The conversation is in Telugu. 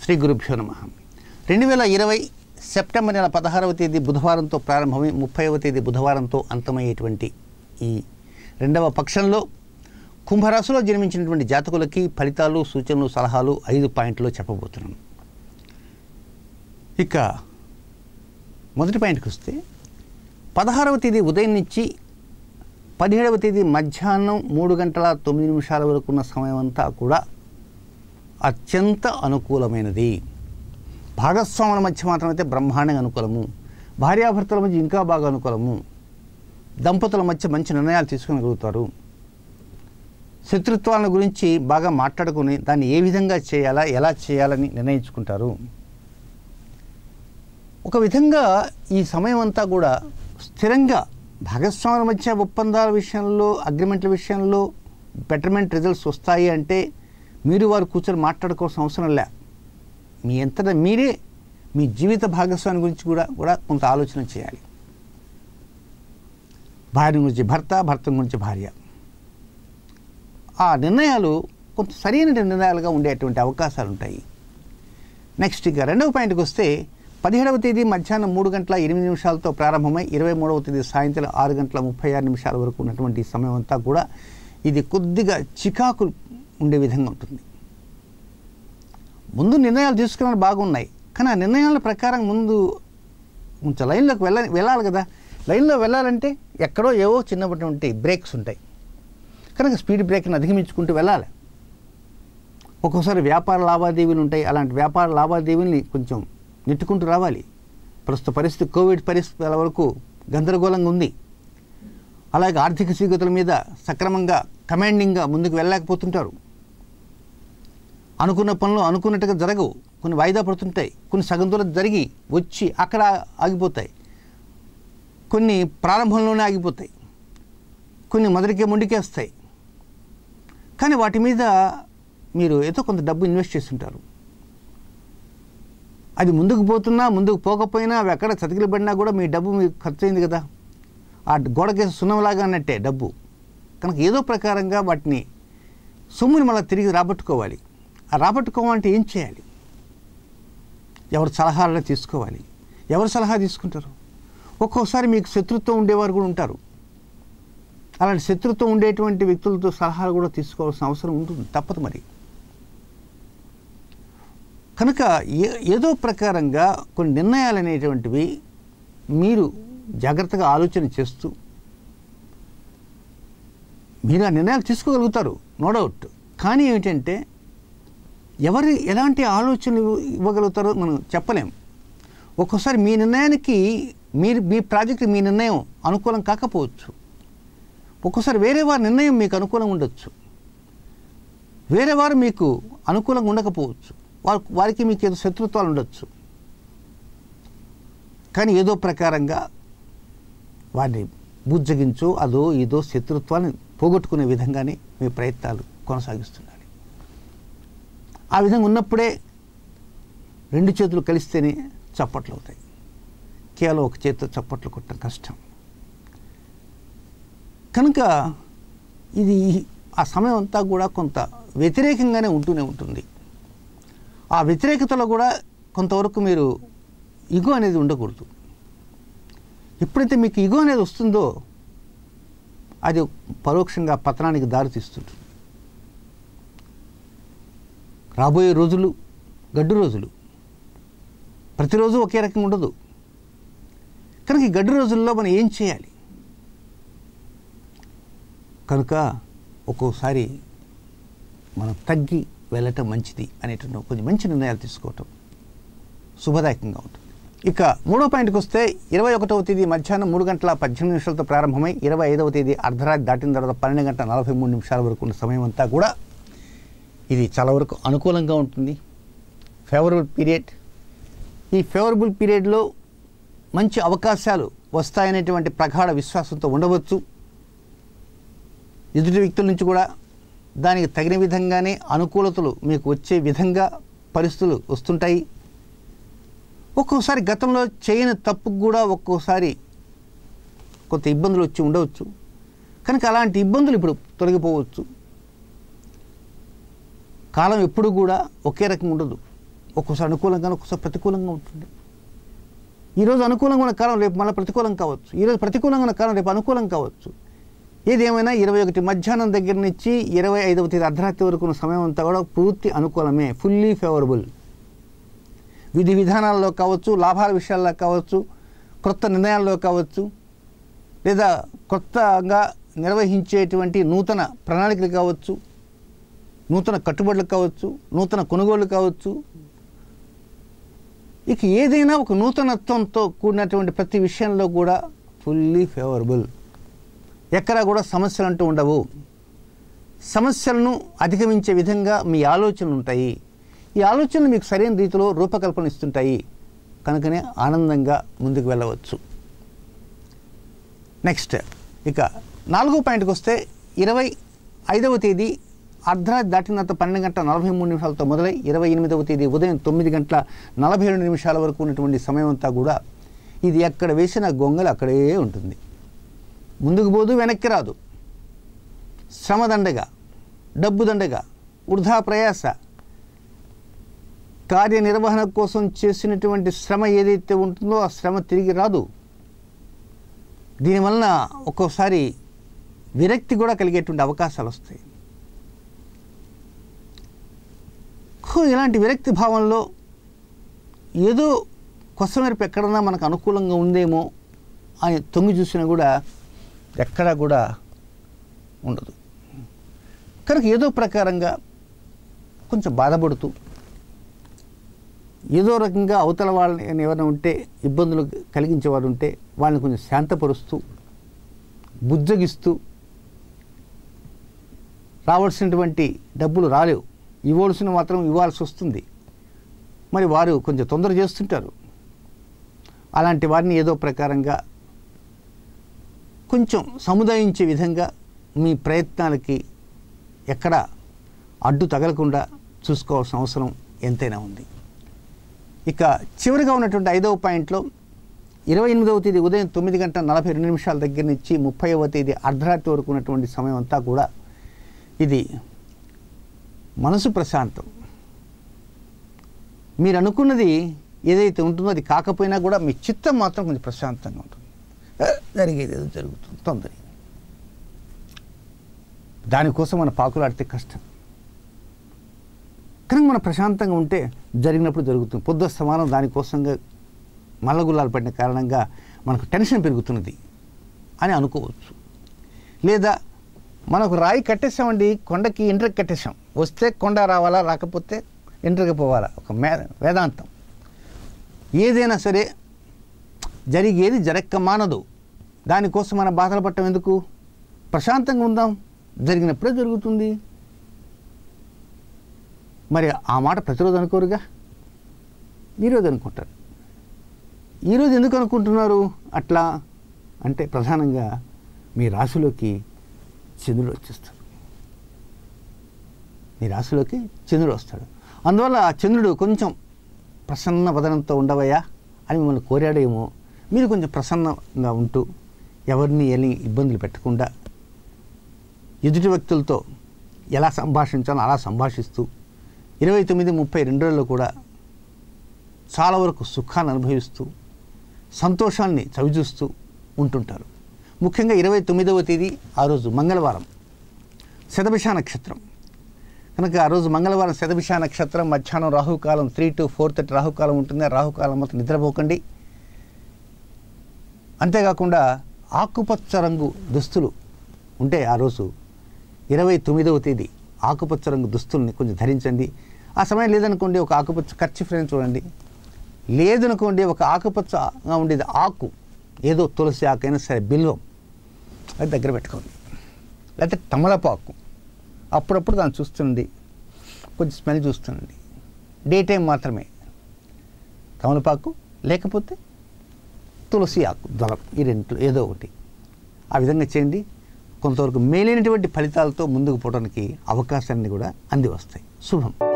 శ్రీ గురుభ్యో నమ రెండు వేల ఇరవై సెప్టెంబర్ నెల పదహారవ తేదీ బుధవారంతో ప్రారంభమై ముప్పైవ తేదీ బుధవారంతో అంతమయ్యేటువంటి ఈ రెండవ పక్షంలో కుంభరాశిలో జన్మించినటువంటి జాతకులకి ఫలితాలు సూచనలు సలహాలు ఐదు పాయింట్లో చెప్పబోతున్నాను ఇక మొదటి పాయింట్కి వస్తే పదహారవ తేదీ ఉదయం నుంచి పదిహేడవ తేదీ మధ్యాహ్నం మూడు గంటల తొమ్మిది నిమిషాల వరకు ఉన్న సమయం అంతా కూడా అత్యంత అనుకూలమైనది భాగస్వాముల మధ్య మాత్రమైతే బ్రహ్మాండంగా అనుకూలము భార్యాభర్తల మధ్య ఇంకా బాగా అనుకూలము దంపతుల మధ్య మంచి నిర్ణయాలు తీసుకోగలుగుతారు శత్రుత్వాల గురించి బాగా మాట్లాడుకుని దాన్ని ఏ విధంగా చేయాలా ఎలా చేయాలని నిర్ణయించుకుంటారు ఒక విధంగా ఈ సమయం అంతా కూడా స్థిరంగా భాగస్వాముల మధ్య ఒప్పందాల విషయంలో అగ్రిమెంట్ల విషయంలో బెటర్మెంట్ రిజల్ట్స్ వస్తాయి అంటే మీరు వారు కూర్చొని మాట్లాడుకోవాల్సిన అవసరం లే మీ అంతటా మీరే మీ జీవిత భాగస్వామి గురించి కూడా కూడా కొంత ఆలోచన చేయాలి భార్య గురించి భర్త భర్త గురించి భార్య ఆ నిర్ణయాలు కొంత సరైన నిర్ణయాలుగా ఉండేటువంటి అవకాశాలు ఉంటాయి నెక్స్ట్ ఇక రెండవ పాయింట్కి వస్తే పదిహేడవ తేదీ మధ్యాహ్నం మూడు గంటల ఎనిమిది నిమిషాలతో ప్రారంభమై ఇరవై మూడవ తేదీ సాయంత్రం ఆరు గంటల ముప్పై ఆరు నిమిషాల వరకు ఉన్నటువంటి ఈ సమయం అంతా కూడా ఇది కొద్దిగా చికాకు ఉండే విధంగా ఉంటుంది ముందు నిర్ణయాలు తీసుకున్న బాగున్నాయి కానీ ఆ నిర్ణయాల ప్రకారం ముందు కొంచెం లైన్లోకి వెళ్ళ వెళ్ళాలి కదా లైన్లో వెళ్ళాలంటే ఎక్కడో ఏవో చిన్నటువంటి బ్రేక్స్ ఉంటాయి కనుక స్పీడ్ బ్రేక్ని అధిగమించుకుంటూ వెళ్ళాలి ఒక్కోసారి వ్యాపార లావాదేవీలు ఉంటాయి అలాంటి వ్యాపార లావాదేవీల్ని కొంచెం నెట్టుకుంటూ రావాలి ప్రస్తుత పరిస్థితి కోవిడ్ పరిస్థితుల వరకు గందరగోళంగా ఉంది అలాగే ఆర్థిక స్థితిగతుల మీద సక్రమంగా కమాండింగ్గా ముందుకు వెళ్ళలేకపోతుంటారు అనుకున్న పనులు అనుకున్నట్టుగా జరగవు కొన్ని వాయిదా పడుతుంటాయి కొన్ని సగం దూరం జరిగి వచ్చి అక్కడ ఆగిపోతాయి కొన్ని ప్రారంభంలోనే ఆగిపోతాయి కొన్ని మొదటికే ముందుకేస్తాయి కానీ వాటి మీద మీరు ఏదో కొంత డబ్బు ఇన్వెస్ట్ చేస్తుంటారు అది ముందుకు పోతున్నా ముందుకు పోకపోయినా అవి ఎక్కడ చతికిలబడినా కూడా మీ డబ్బు మీకు ఖర్చు అయింది కదా ఆ గోడకేసి సున్నంలాగా అన్నట్టే డబ్బు కనుక ఏదో ప్రకారంగా వాటిని సొమ్ముని మళ్ళీ తిరిగి రాబట్టుకోవాలి ఆ రాబట్టుకోవాలంటే ఏం చేయాలి ఎవరి సలహాలను తీసుకోవాలి ఎవరు సలహా తీసుకుంటారు ఒక్కోసారి మీకు శత్రుత్వం ఉండేవారు కూడా ఉంటారు అలాంటి శత్రుత్వం ఉండేటువంటి వ్యక్తులతో సలహాలు కూడా తీసుకోవాల్సిన అవసరం ఉంటుంది తప్పదు మరి కనుక ఏ ఏదో ప్రకారంగా కొన్ని నిర్ణయాలు అనేటువంటివి మీరు జాగ్రత్తగా ఆలోచన చేస్తూ మీరు ఆ నిర్ణయాలు తీసుకోగలుగుతారు నో డౌట్ కానీ ఏమిటంటే ఎవరు ఎలాంటి ఆలోచన ఇవ్వగలుగుతారో మనం చెప్పలేం ఒక్కోసారి మీ నిర్ణయానికి మీరు మీ ప్రాజెక్ట్ మీ నిర్ణయం అనుకూలం కాకపోవచ్చు ఒక్కోసారి వేరే వారి నిర్ణయం మీకు అనుకూలంగా ఉండొచ్చు వేరే వారు మీకు అనుకూలంగా ఉండకపోవచ్చు వారు వారికి మీకు ఏదో శత్రుత్వాలు ఉండొచ్చు కానీ ఏదో ప్రకారంగా వారిని బుజ్జగించో అదో ఏదో శత్రుత్వాన్ని పోగొట్టుకునే విధంగానే మీ ప్రయత్నాలు కొనసాగిస్తుండాలి ఆ విధంగా ఉన్నప్పుడే రెండు చేతులు కలిస్తేనే చప్పట్లు అవుతాయి కేవలం ఒక చేతితో చప్పట్లు కొట్టడం కష్టం కనుక ఇది ఆ సమయం అంతా కూడా కొంత వ్యతిరేకంగానే ఉంటూనే ఉంటుంది ఆ వ్యతిరేకతలో కూడా కొంతవరకు మీరు ఇగో అనేది ఉండకూడదు ఎప్పుడైతే మీకు ఇగో అనేది వస్తుందో అది పరోక్షంగా పతనానికి దారితీస్తుంది రాబోయే రోజులు గడ్డు రోజులు ప్రతిరోజు ఒకే రకంగా ఉండదు కనుక ఈ గడ్డు రోజుల్లో మనం ఏం చేయాలి కనుక ఒక్కోసారి మనం తగ్గి వెళ్ళటం మంచిది అనేటువంటి కొంచెం మంచి నిర్ణయాలు తీసుకోవటం శుభదాయకంగా ఉంటుంది ఇక మూడో పాయింట్కి వస్తే ఇరవై ఒకటవ తేదీ మధ్యాహ్నం మూడు గంటల పద్దెనిమిది నిమిషాలతో ప్రారంభమై ఇరవై ఐదవ తేదీ అర్ధరాత్రి దాటిన తర్వాత పన్నెండు గంటల నలభై మూడు నిమిషాల వరకు ఉన్న సమయం అంతా కూడా ఇది చాలా వరకు అనుకూలంగా ఉంటుంది ఫేవరబుల్ పీరియడ్ ఈ ఫేవరబుల్ పీరియడ్లో మంచి అవకాశాలు వస్తాయనేటువంటి ప్రగాఢ విశ్వాసంతో ఉండవచ్చు ఎదుటి వ్యక్తుల నుంచి కూడా దానికి తగిన విధంగానే అనుకూలతలు మీకు వచ్చే విధంగా పరిస్థితులు వస్తుంటాయి ఒక్కోసారి గతంలో చేయని తప్పుకు కూడా ఒక్కోసారి కొంత ఇబ్బందులు వచ్చి ఉండవచ్చు కనుక అలాంటి ఇబ్బందులు ఇప్పుడు తొలగిపోవచ్చు కాలం ఎప్పుడు కూడా ఒకే రకం ఉండదు ఒక్కోసారి అనుకూలంగా ఒక్కోసారి ప్రతికూలంగా ఉంటుంది ఈరోజు అనుకూలంగా ఉన్న కాలం రేపు మళ్ళీ ప్రతికూలం కావచ్చు ఈరోజు ప్రతికూలంగా ఉన్న కాలం రేపు అనుకూలం కావచ్చు ఏదేమైనా ఇరవై ఒకటి మధ్యాహ్నం దగ్గర నుంచి ఇరవై ఐదవ తేదీ అర్ధరాత్రి వరకు ఉన్న సమయం అంతా కూడా పూర్తి అనుకూలమే ఫుల్లీ ఫేవరబుల్ విధి విధానాల్లో కావచ్చు లాభాల విషయాల్లో కావచ్చు కొత్త నిర్ణయాల్లో కావచ్చు లేదా కొత్తగా నిర్వహించేటువంటి నూతన ప్రణాళికలు కావచ్చు నూతన కట్టుబడులు కావచ్చు నూతన కొనుగోళ్లు కావచ్చు ఇక ఏదైనా ఒక నూతనత్వంతో కూడినటువంటి ప్రతి విషయంలో కూడా ఫుల్లీ ఫేవరబుల్ ఎక్కడా కూడా సమస్యలు అంటూ ఉండవు సమస్యలను అధిగమించే విధంగా మీ ఆలోచనలు ఉంటాయి ఈ ఆలోచనలు మీకు సరైన రీతిలో రూపకల్పన ఇస్తుంటాయి కనుకనే ఆనందంగా ముందుకు వెళ్ళవచ్చు నెక్స్ట్ ఇక నాలుగో పాయింట్కి వస్తే ఇరవై ఐదవ తేదీ అర్ధరాత్రి దాటినంత పన్నెండు గంటల నలభై మూడు నిమిషాలతో మొదలై ఇరవై ఎనిమిదవ తేదీ ఉదయం తొమ్మిది గంటల నలభై రెండు నిమిషాల వరకు ఉన్నటువంటి సమయం అంతా కూడా ఇది ఎక్కడ వేసిన గొంగలు అక్కడే ఉంటుంది ముందుకు పోదు వెనక్కి రాదు శ్రమ దండగా డబ్బు దండగా వృధా ప్రయాస కార్యనిర్వహణ కోసం చేసినటువంటి శ్రమ ఏదైతే ఉంటుందో ఆ శ్రమ తిరిగి రాదు దీనివలన ఒక్కోసారి విరక్తి కూడా కలిగేటువంటి అవకాశాలు వస్తాయి ఖో ఇలాంటి విరక్తి భావంలో ఏదో కొసమెరుపు ఎక్కడన్నా మనకు అనుకూలంగా ఉందేమో అని తొంగి చూసినా కూడా ఎక్కడా కూడా ఉండదు కనుక ఏదో ప్రకారంగా కొంచెం బాధపడుతూ ఏదో రకంగా అవతల వాళ్ళని ఎవరైనా ఉంటే ఇబ్బందులు కలిగించేవాడు ఉంటే వాళ్ళని కొంచెం శాంతపరుస్తూ బుజ్జగిస్తూ రావాల్సినటువంటి డబ్బులు రాలేవు ఇవ్వాల్సిన మాత్రం ఇవ్వాల్సి వస్తుంది మరి వారు కొంచెం తొందర చేస్తుంటారు అలాంటి వారిని ఏదో ప్రకారంగా కొంచెం సముదాయించే విధంగా మీ ప్రయత్నాలకి ఎక్కడ అడ్డు తగలకుండా చూసుకోవాల్సిన అవసరం ఎంతైనా ఉంది ఇక చివరిగా ఉన్నటువంటి ఐదవ పాయింట్లో ఇరవై ఎనిమిదవ తేదీ ఉదయం తొమ్మిది గంటల నలభై రెండు నిమిషాల దగ్గర నుంచి ముప్పైవ తేదీ అర్ధరాత్రి వరకు ఉన్నటువంటి సమయం అంతా కూడా ఇది మనసు ప్రశాంతం మీరు అనుకున్నది ఏదైతే ఉంటుందో అది కాకపోయినా కూడా మీ చిత్తం మాత్రం కొంచెం ప్రశాంతంగా ఉంటుంది "ఏ, జరిగేది ఏదో జరుగుతుంది తొందర దానికోసం మన పాకులాడితే కష్టం కానీ మనం ప్రశాంతంగా ఉంటే జరిగినప్పుడు జరుగుతుంది పొద్దు సమానం దానికోసంగా మల్లగుల్లాలు పడిన కారణంగా మనకు టెన్షన్ పెరుగుతున్నది అని అనుకోవచ్చు లేదా మనకు రాయి కట్టేసామండి కొండకి ఇంటర్కి కట్టేసాం వస్తే కొండ రావాలా రాకపోతే ఇంటర్కి పోవాలా ఒక మే వేదాంతం ఏదైనా సరే జరిగేది జరక్క మానదు దానికోసం మన బాధలు పట్టం ఎందుకు ప్రశాంతంగా ఉందాం జరిగినప్పుడే జరుగుతుంది మరి ఆ మాట ప్రతిరోజు అనుకోరుగా ఈరోజు అనుకుంటారు ఈరోజు ఎందుకు అనుకుంటున్నారు అట్లా అంటే ప్రధానంగా మీ రాశిలోకి చంద్రుడు వచ్చేస్తాడు మీ రాశిలోకి చంద్రుడు వస్తాడు అందువల్ల ఆ చంద్రుడు కొంచెం ప్రసన్న వదనంతో ఉండవయ్యా అని మిమ్మల్ని కోరాడేమో మీరు కొంచెం ప్రసన్నంగా ఉంటూ ఎవరిని ఎన్ని ఇబ్బందులు పెట్టకుండా ఎదుటి వ్యక్తులతో ఎలా సంభాషించాలో అలా సంభాషిస్తూ ఇరవై తొమ్మిది ముప్పై రెండు రోజుల్లో కూడా చాలా వరకు సుఖాన్ని అనుభవిస్తూ సంతోషాన్ని చవిచూస్తూ ఉంటుంటారు ముఖ్యంగా ఇరవై తొమ్మిదవ తేదీ ఆ రోజు మంగళవారం శతభిష నక్షత్రం కనుక ఆ రోజు మంగళవారం శతభిష నక్షత్రం మధ్యాహ్నం రాహుకాలం త్రీ టు ఫోర్ థర్టీ రాహుకాలం ఉంటుంది ఆ రాహుకాలం మొత్తం నిద్రపోకండి అంతేకాకుండా ఆకుపచ్చ రంగు దుస్తులు ఉంటే ఆ రోజు ఇరవై తొమ్మిదవ తేదీ ఆకుపచ్చ రంగు దుస్తుల్ని కొంచెం ధరించండి ఆ సమయం లేదనుకోండి ఒక ఆకుపచ్చ ఖర్చు ఫ్రేమ్ చూడండి లేదనుకోండి ఒక ఆకుపచ్చగా ఉండేది ఆకు ఏదో తులసి ఆకు అయినా సరే బిల్వం అది దగ్గర పెట్టుకోండి లేకపోతే తమలపాకు అప్పుడప్పుడు దాన్ని చూస్తుండండి కొంచెం స్మెల్ చూస్తుండండి డే టైం మాత్రమే తమలపాకు లేకపోతే తులసి ఆకు దళం ఈ రెండు ఏదో ఒకటి ఆ విధంగా చేయండి కొంతవరకు మేలైనటువంటి ఫలితాలతో ముందుకు పోవడానికి అవకాశాన్ని కూడా అంది వస్తాయి శుభం